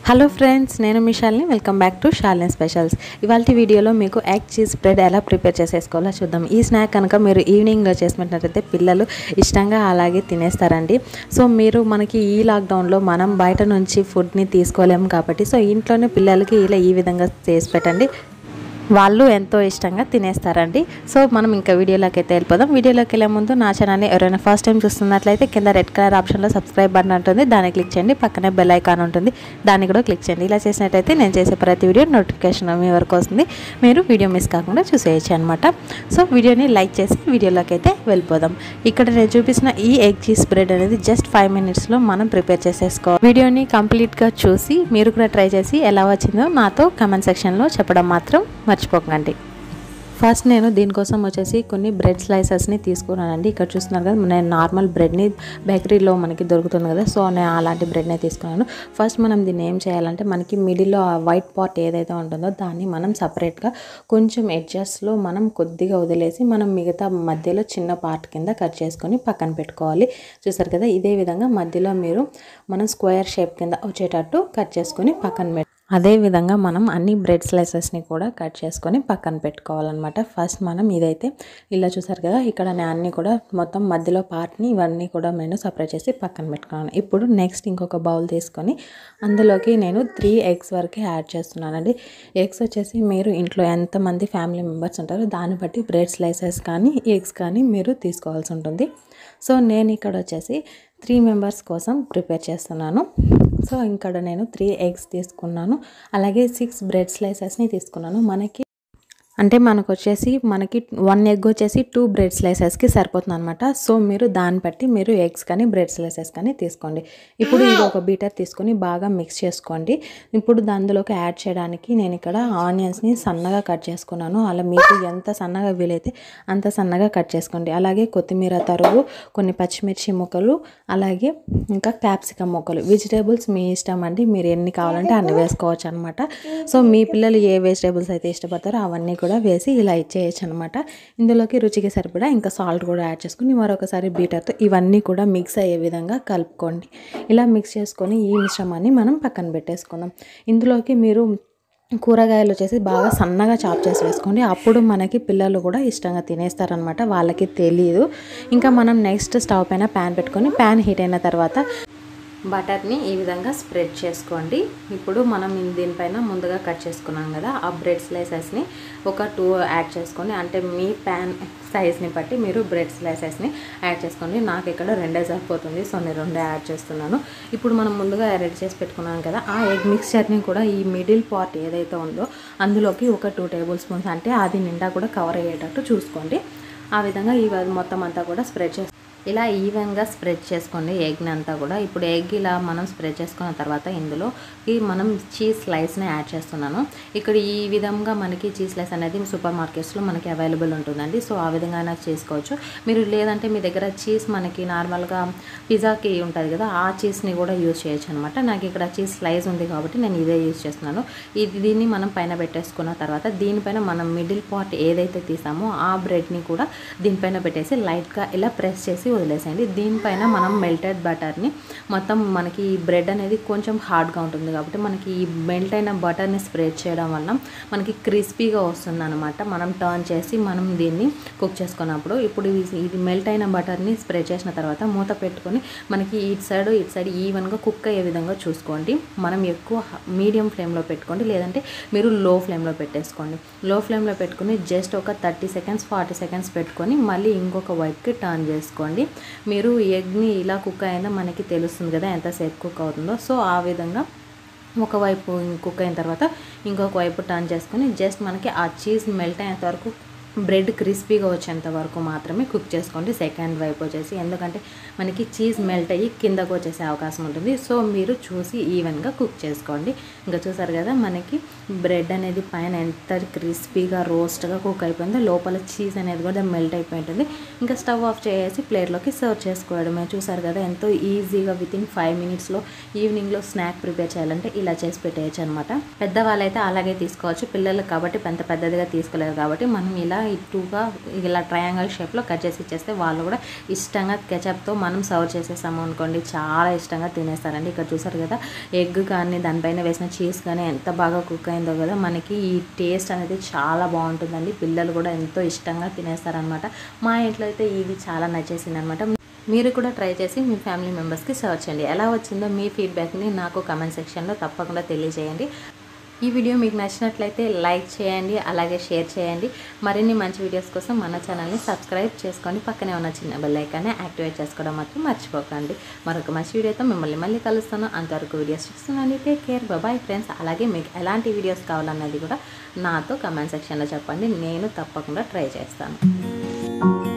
hello friends నేను మీ Shalini welcome back to Shalini specials ఇవాళ వీడియోలో మీకు ఎగ్ చీజ్ బ్రెడ్ ఎలా ప్రిపేర్ చేసేసుకోవాలో చూద్దాం ఈ స్నాక్ కనుక మీరు ఈవినింగ్లో చేసినట్లయితే పిల్లలు ఇష్టంగా అలాగే తినేస్తారండి సో మీరు మనకి ఈ లాక్డౌన్లో మనం బయట నుంచి ఫుడ్ని తీసుకోలేము కాబట్టి సో ఇంట్లోనే పిల్లలకి ఇలా ఈ విధంగా చేసి పెట్టండి వాళ్ళు ఎంతో ఇష్టంగా తినేస్తారండి సో మనం ఇంకా వీడియోలోకి అయితే వెళ్ళిపోదాం వీడియోలోకి వెళ్ళే ముందు నా ఛానల్ని ఎవరైనా ఫస్ట్ టైం చూస్తున్నట్లయితే కింద రెడ్ కలర్ ఆప్షన్లో సబ్స్క్రైబ్ బటన్ ఉంటుంది దాన్ని క్లిక్ చేయండి పక్కనే బెల్ ఐకాన్ ఉంటుంది దాన్ని కూడా క్లిక్ చేయండి ఇలా చేసినట్టయితే నేను చేసే ప్రతి వీడియో నోటిఫికేషన్ మీ వరకు వస్తుంది మీరు వీడియో మిస్ కాకుండా చూసేయచ్చు అనమాట సో వీడియోని లైక్ చేసి వీడియోలోకి అయితే వెళ్ళిపోదాం ఇక్కడ నేను చూపించిన ఈ ఎగ్ చీజ్ బ్రెడ్ అనేది జస్ట్ ఫైవ్ మినిట్స్లో మనం ప్రిపేర్ చేసేసుకోవాలి వీడియోని కంప్లీట్గా చూసి మీరు కూడా ట్రై చేసి ఎలా వచ్చిందో నాతో కమెంట్ సెక్షన్లో చెప్పడం మాత్రం మర్చిపోకండి ఫస్ట్ నేను దీనికోసం వచ్చేసి కొన్ని బ్రెడ్ స్లైసెస్ని తీసుకున్నానండి ఇక్కడ చూస్తున్నారు కదా నేను నార్మల్ బ్రెడ్ని బేకరీలో మనకి దొరుకుతుంది కదా సో నేను అలాంటి బ్రెడ్నే తీసుకున్నాను ఫస్ట్ మనం దీన్ని ఏం చేయాలంటే మనకి మిడిల్లో ఆ వైట్ పార్ట్ ఏదైతే ఉంటుందో దాన్ని మనం సపరేట్గా కొంచెం ఎడ్జస్ట్లో మనం కొద్దిగా వదిలేసి మనం మిగతా మధ్యలో చిన్న పార్ట్ కింద కట్ చేసుకొని పక్కన పెట్టుకోవాలి చూసారు కదా ఇదే విధంగా మధ్యలో మీరు మనం స్క్వేర్ షేప్ కింద వచ్చేటట్టు కట్ చేసుకొని పక్కన పెట్టు అదే విధంగా మనం అన్ని బ్రెడ్ స్లైసెస్ని కూడా కట్ చేసుకొని పక్కన పెట్టుకోవాలన్నమాట ఫస్ట్ మనం ఇదైతే ఇలా చూసారు కదా ఇక్కడ నేను అన్ని కూడా మొత్తం మధ్యలో పార్ట్ని ఇవన్నీ కూడా నేను సపరేట్ చేసి పక్కన పెట్టుకున్నాను ఇప్పుడు నెక్స్ట్ ఇంకొక బౌల్ తీసుకొని అందులోకి నేను త్రీ ఎగ్స్ వరకు యాడ్ చేస్తున్నానండి ఎగ్స్ వచ్చేసి మీరు ఇంట్లో ఎంతమంది ఫ్యామిలీ మెంబర్స్ ఉంటారో దాన్ని బట్టి బ్రెడ్ స్లైసెస్ కానీ ఎగ్స్ కానీ మీరు తీసుకోవాల్సి ఉంటుంది సో నేను ఇక్కడ వచ్చేసి త్రీ మెంబర్స్ కోసం ప్రిపేర్ చేస్తున్నాను సో ఇక్కడ నేను త్రీ ఎగ్స్ తీసుకున్నాను అలాగే సిక్స్ బ్రెడ్ స్లైసెస్ని తీసుకున్నాను మనకి అంటే మనకు వచ్చేసి మనకి వన్ ఎగ్ వచ్చేసి టూ బ్రెడ్ స్లైసెస్కి సరిపోతుంది అనమాట సో మీరు దాన్ని బట్టి మీరు ఎగ్స్ కానీ బ్రెడ్ స్లైసెస్ కానీ తీసుకోండి ఇప్పుడు ఇది ఒక బీటర్ తీసుకొని బాగా మిక్స్ చేసుకోండి ఇప్పుడు అందులోకి యాడ్ చేయడానికి నేను ఇక్కడ ఆనియన్స్ని సన్నగా కట్ చేసుకున్నాను అలా మీకు ఎంత సన్నగా వీలైతే అంత సన్నగా కట్ చేసుకోండి అలాగే కొత్తిమీర తరుగు కొన్ని పచ్చిమిర్చి ముక్కలు అలాగే ఇంకా క్యాప్సికమ్ ముక్కలు వెజిటేబుల్స్ మీ ఇష్టం అండి మీరు ఎన్ని కావాలంటే అన్ని వేసుకోవచ్చు అనమాట సో మీ పిల్లలు ఏ వెజిటేబుల్స్ అయితే ఇష్టపడతారో అవన్నీ కూడా వేసి ఇలా ఇచ్చేయచ్చు అనమాట ఇందులోకి రుచికి సరిపడా ఇంకా సాల్ట్ కూడా యాడ్ చేసుకుని మరొకసారి బీటర్తో ఇవన్నీ కూడా మిక్స్ అయ్యే విధంగా కలుపుకోండి ఇలా మిక్స్ చేసుకొని ఈ మిశ్రమాన్ని మనం పక్కన పెట్టేసుకుందాం ఇందులోకి మీరు కూరగాయలు వచ్చేసి బాగా సన్నగా చాప్ చేసి వేసుకోండి అప్పుడు మనకి పిల్లలు కూడా ఇష్టంగా తినేస్తారనమాట వాళ్ళకి తెలియదు ఇంకా మనం నెక్స్ట్ స్టవ్ పైన ప్యాన్ పెట్టుకొని ప్యాన్ హీట్ అయిన తర్వాత బటర్ని ఈ విధంగా స్ప్రెడ్ చేసుకోండి ఇప్పుడు మనం దీనిపైన ముందుగా కట్ చేసుకున్నాం కదా ఆ బ్రెడ్ స్లైసెస్ని ఒక టూ యాడ్ చేసుకోండి అంటే మీ ప్యాన్ సైజ్ని బట్టి మీరు బ్రెడ్ స్లైసెస్ని యాడ్ చేసుకోండి నాకు ఇక్కడ రెండే సరిపోతుంది సో నేను రెండే యాడ్ చేస్తున్నాను ఇప్పుడు మనం ముందుగా రెడీ చేసి పెట్టుకున్నాం కదా ఆ ఎగ్ మిక్స్చర్ని కూడా ఈ మిడిల్ పార్ట్ ఏదైతే ఉందో అందులోకి ఒక టూ టేబుల్ స్పూన్స్ అంటే అది నిండా కూడా కవర్ అయ్యేటట్టు చూసుకోండి ఆ విధంగా ఈ మొత్తం అంతా కూడా స్ప్రెడ్ చేసి ఇలా ఈవెన్గా స్ప్రెడ్ చేసుకోండి ఎగ్ని అంతా కూడా ఇప్పుడు ఎగ్ ఇలా మనం స్ప్రెడ్ చేసుకున్న తర్వాత ఇందులో ఈ మనం చీజ్ స్లైస్ని యాడ్ చేస్తున్నాను ఇక్కడ ఈ విధంగా మనకి చీజ్ స్లైస్ అనేది సూపర్ మార్కెట్స్లో మనకి అవైలబుల్ ఉంటుందండి సో ఆ విధంగా అయినా చేసుకోవచ్చు మీరు లేదంటే మీ దగ్గర చీజ్ మనకి నార్మల్గా పిజ్జాకి ఉంటుంది కదా ఆ చీజ్ని కూడా యూజ్ చేయొచ్చు అనమాట నాకు ఇక్కడ చీజ్ స్లైస్ ఉంది కాబట్టి నేను ఇదే యూజ్ చేస్తున్నాను ఇది దీన్ని మనం పైన పెట్టేసుకున్న తర్వాత దీనిపైన మనం మిడిల్ పార్ట్ ఏదైతే తీసామో ఆ బ్రెడ్ని కూడా దీనిపైన పెట్టేసి లైట్గా ఇలా ప్రెస్ చేసి వదిలేసేయండి దీనిపైన మనం మెల్టెడ్ బటర్ని మొత్తం మనకి ఈ బ్రెడ్ అనేది కొంచెం హార్డ్గా ఉంటుంది కాబట్టి మనకి ఈ మెల్ట్ అయిన బటర్ని స్ప్రెడ్ చేయడం వల్ల మనకి క్రిస్పీగా వస్తుంది అనమాట మనం టర్న్ చేసి మనం దీన్ని కుక్ చేసుకున్నప్పుడు ఇప్పుడు ఇది మెల్ట్ అయిన బటర్ని స్ప్రెడ్ చేసిన తర్వాత మూత పెట్టుకొని మనకి ఇటు సైడ్ ఇటు సైడ్ ఈవెన్గా కుక్ అయ్యే విధంగా చూసుకోండి మనం ఎక్కువ మీడియం ఫ్లేమ్లో పెట్టుకోండి లేదంటే మీరు లో ఫ్లేమ్లో పెట్టేసుకోండి లో ఫ్లేమ్లో పెట్టుకుని జస్ట్ ఒక థర్టీ సెకండ్స్ ఫార్టీ సెకండ్స్ పెట్టుకొని మళ్ళీ ఇంకొక వైపుకి టర్న్ చేసుకోండి మీరు ఎగ్ని ఇలా కుక్ అయిందో మనకి తెలుస్తుంది కదా ఎంతసేపు కుక్ అవుతుందో సో ఆ విధంగా ఒకవైపు కుక్ అయిన తర్వాత ఇంకొక వైపు టర్న్ చేసుకొని జస్ట్ మనకి ఆ చీజ్ మెల్ట్ అయ్యేంత వరకు బ్రెడ్ క్రిస్పీగా వచ్చేంత వరకు మాత్రమే కుక్ చేసుకోండి సెకండ్ వైపు వచ్చేసి ఎందుకంటే మనకి చీజ్ మెల్ట్ అయ్యి కిందకు వచ్చేసే అవకాశం ఉంటుంది సో మీరు చూసి ఈవెన్గా కుక్ చేసుకోండి ఇంకా చూసారు కదా మనకి బ్రెడ్ అనేది పైన ఎంత క్రిస్పీగా రోస్ట్గా కుక్ అయిపోయిందో లోపల చీజ్ అనేది కూడా మెల్ట్ అయిపోయి ఉంటుంది ఇంకా స్టవ్ ఆఫ్ చేసి ప్లేట్లోకి సర్వ్ చేసుకోవడమే చూసారు కదా ఎంతో ఈజీగా విత్ ఇన్ ఫైవ్ మినిట్స్లో ఈవినింగ్లో స్నాక్ ప్రిపేర్ చేయాలంటే ఇలా చేసి పెట్టేయచ్చు అనమాట పెద్దవాళ్ళైతే అలాగే తీసుకోవచ్చు పిల్లలు కాబట్టి పెద్ద పెద్దదిగా తీసుకోలేరు కాబట్టి మనం ఇలా ఇటుగా ఇలా ట్రయాంగిల్ షేప్లో కట్ చేసి ఇచ్చేస్తే వాళ్ళు కూడా ఇష్టంగా కెచప్తో మనం సర్వ్ చేసేసాము అనుకోండి చాలా ఇష్టంగా తినేస్తారండి ఇక్కడ చూసారు కదా ఎగ్ కానీ దానిపైన వేసిన చీజ్ కానీ ఎంత బాగా కుక్ అయిందో కదా మనకి ఈ టేస్ట్ అనేది చాలా బాగుంటుందండి పిల్లలు కూడా ఎంతో ఇష్టంగా తినేస్తారనమాట మా ఇంట్లో అయితే ఇది చాలా నచ్చేసింది అనమాట మీరు కూడా ట్రై చేసి మీ ఫ్యామిలీ మెంబర్స్కి సర్వ్ చేయండి ఎలా వచ్చిందో మీ ఫీడ్బ్యాక్ని నాకు కమెంట్ సెక్షన్లో తప్పకుండా తెలియజేయండి ఈ వీడియో మీకు నచ్చినట్లయితే లైక్ చేయండి అలాగే షేర్ చేయండి మరిన్ని మంచి వీడియోస్ కోసం మన ఛానల్ని సబ్స్క్రైబ్ చేసుకోండి పక్కనే ఉన్న చిన్న బెల్ ఐకాన్ని యాక్టివేట్ చేసుకోవడం మాత్రం మర్చిపోకండి మరొక మంచి వీడియోతో మిమ్మల్ని మళ్ళీ కలుస్తాను అంతవరకు వీడియోస్ చూస్తున్నాను టేక్ కేర్ బాయ్ ఫ్రెండ్స్ అలాగే మీకు ఎలాంటి వీడియోస్ కావాలన్నది కూడా నాతో కమెంట్ సెక్షన్లో చెప్పండి నేను తప్పకుండా ట్రై చేస్తాను